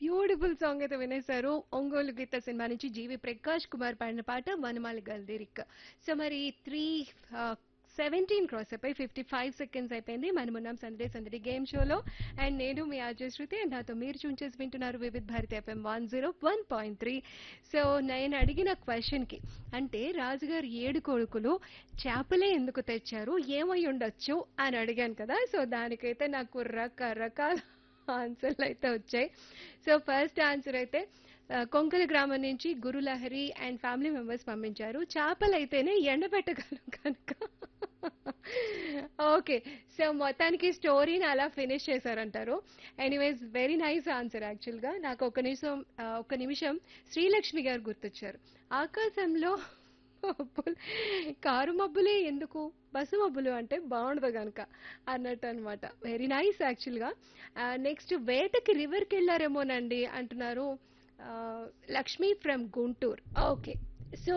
beautiful song అయితే వినేశారు ఒంగోలు గీత cinema నుంచి జీవి ప్రకాష్ కుమార్ పాడిన పాట వనమాలి గల్దిరిక్ సో మరి త్రీ సెవెంటీన్ క్రాస్ అయిపోయి ఫిఫ్టీ ఫైవ్ సెకండ్స్ అయిపోయింది మనం ఉన్నాం సందడి సందడి గేమ్ షోలో అండ్ నేను మీ ఆర్జే శృతి అండ్ నాతో మీరు చూన్ చేసి వింటున్నారు Vividh Bharati FM one zero one point three so నేను అడిగిన క్వశ్చన్కి అంటే రాజుగారు ఏడు కొడుకులు చేపలే ఎందుకు తెచ్చారు ఏమై ఉండొచ్చు అని అడిగాను కదా సో దానికైతే నాకు రకరకాల ఆన్సర్లు అయితే వచ్చాయి సో ఫస్ట్ ఆన్సర్ అయితే ఆ, కొంకల గ్రామం నుంచి గురులహరి అండ్ ఫ్యామిలీ మెంబర్స్ పంపించారు చేపలు అయితేనే ఎండబెట్టగలం కనుక ఓకే సో మొత్తానికి స్టోరీని అలా ఫినిష్ చేశారంటారు ఎనీవేస్ వెరీ నైస్ ఆన్సర్ యాక్చువల్గా నాకు ఒక నిమిషం ఆ, ఒక నిమిషం శ్రీలక్ష్మి గారు గుర్తొచ్చారు ఆకాశంలో మబ్బులు కారు మబ్బులే ఎందుకు బస్సు మబ్బులు అంటే బాగుండదు కనుక అన్నట్టు అనమాట వెరీ నైస్ యాక్చువల్గా నెక్స్ట్ వేటకి రివర్కి వెళ్ళారేమోనండి అంటున్నారు ఆ, Lakshmi from Guntur okay so